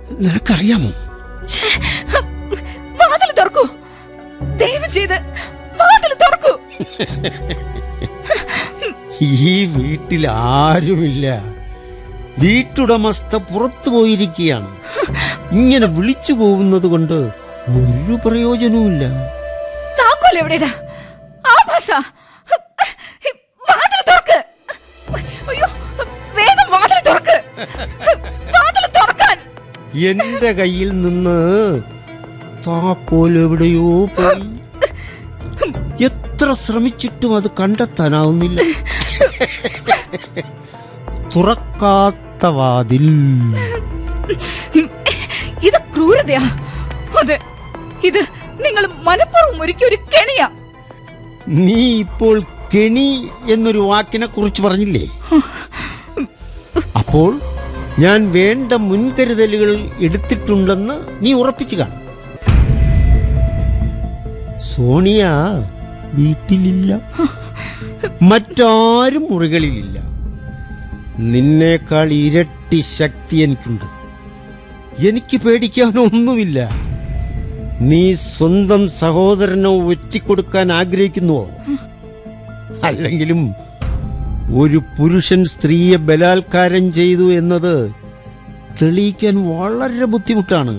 നിനക്കറിയാമോ വാതിൽ തുറക്കൂ ദയവ് ചെയ്ത് വാതിൽ തുറക്കൂ ഈ വീട്ടിൽ ആരുമില്ല വീട്ടുടമസ്ഥ പുറത്തു പോയിരിക്കുകയാണ് ഇങ്ങനെ വിളിച്ചു പോകുന്നത് കൊണ്ട് ഒരു പ്രയോജനവുമില്ല താക്കോൽ എവിടെടാ ആഭാസ വാതിൽ തുറക്ക് അയ്യോ വേഗം വാതിൽ തുറക്ക് വാതിൽ തുറക്കാൻ എന്റെ കയ്യിൽ നിന്ന് താക്കോൽ എവിടെയോ പോയി എത്ര ശ്രമിച്ചിട്ടും അത് കണ്ടെത്താനാവുന്നില്ല തുറക്കാത്ത വാതിൽ ഇത് ക്രൂരതയാ അതെ ഇത് നിങ്ങൾ മനഃപൂർവ്വം ഒരുക്കിയ ഒരു കെണിയാ നീ ഇപ്പോൾ കെണി എന്നൊരു വാക്കിനെ കുറിച്ച് പറഞ്ഞില്ലേ അപ്പോൾ ഞാൻ വേണ്ട മുൻകരുതലുകൾ എടുത്തിട്ടുണ്ടെന്ന് നീ ഉറപ്പിച്ചു കാണും സോണിയ വീട്ടിലില്ല മറ്റാരും മുറികളിലില്ല നിന്നേക്കാൾ ഇരട്ടി ശക്തി എനിക്കുണ്ട് എനിക്ക് പേടിക്കാനൊന്നുമില്ല നീ സ്വന്തം സഹോദരനോ ഒറ്റിക്കൊടുക്കാൻ ആഗ്രഹിക്കുന്നുവോ അല്ലെങ്കിലും ഒരു പുരുഷൻ സ്ത്രീയെ ബലാത്കാരം ചെയ്തു എന്നത് തെളിയിക്കാൻ വളരെ ബുദ്ധിമുട്ടാണ്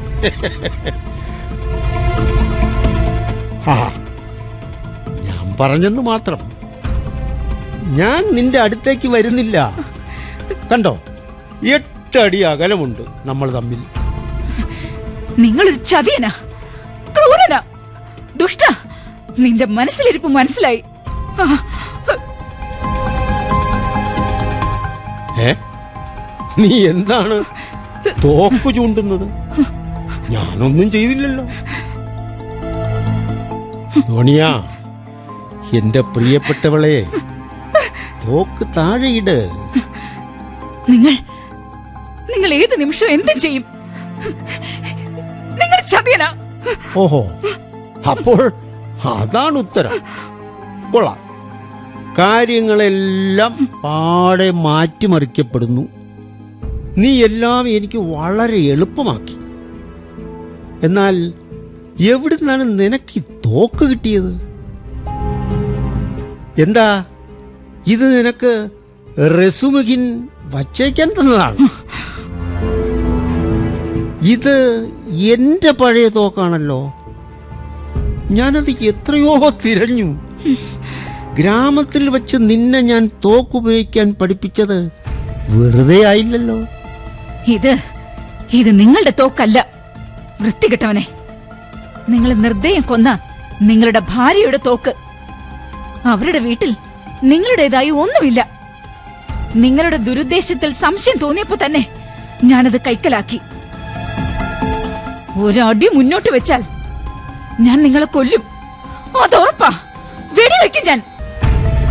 ആ, ഞാൻ പറഞ്ഞെന്ന് മാത്രം ഞാൻ നിന്റെ അടുത്തേക്ക് വരുന്നില്ല കണ്ടോ എട്ടടി അകലമുണ്ട് നമ്മൾ തമ്മിൽ നിങ്ങളൊരു ചതിയനാ ക്രൂരനാ ദുഷ്ട നിന്റെ മനസ്സിലിരിപ്പ് മനസ്സിലായി ആ, ഏ നീ എന്താണ് തോക്ക് ചൂണ്ടുന്നത് ഞാനൊന്നും ചെയ്തില്ലല്ലോ ധോണിയ എന്റെ പ്രിയപ്പെട്ടവളെ തോക്ക് താഴെയിട് നിങ്ങൾ നിങ്ങൾ ഏത് നിമിഷം എന്തും ചെയ്യും നിങ്ങൾ ചതിയനാ ഓഹോ അപ്പോൾ അതാണ് ഉത്തരം കൊള്ളാം കാര്യങ്ങളെല്ലാം പാടെ മാറ്റിമറിക്കപ്പെടുന്നു നീ എല്ലാം എനിക്ക് വളരെ എളുപ്പമാക്കി എന്നാൽ എവിടുന്നാണ് നിനക്ക് ഈ തോക്ക് കിട്ടിയത് എന്താ ഇത് നിനക്ക് റെസുമുഖിൻ വച്ചേക്കാൻ തന്നതാണ് ഇത് എന്റെ പഴയ തോക്കാണല്ലോ ഞാനത് എത്രയോ തിരഞ്ഞു ഗ്രാമത്തിൽ വെച്ച് നിന്നെ ഞാൻ തോക്കുപയോഗിക്കാൻ പഠിപ്പിച്ചത് വെറുതെ ആയില്ലല്ലോ ഇത് ഇത് നിങ്ങളുടെ തോക്കല്ല വൃത്തികെട്ടവനെ നിങ്ങൾ നിർദ്ദയം കൊന്ന നിങ്ങളുടെ ഭാര്യയുടെ തോക്ക് അവരുടെ വീട്ടിൽ നിങ്ങളുടേതായി ഒന്നുമില്ല നിങ്ങളുടെ ദുരുദ്ദേശത്തിൽ സംശയം തോന്നിയപ്പോ തന്നെ ഞാനത് കൈക്കലാക്കി ഒരടി മുന്നോട്ട് വെച്ചാൽ ഞാൻ നിങ്ങളെ കൊല്ലും അതുറപ്പാ വെടിവെക്കും ഞാൻ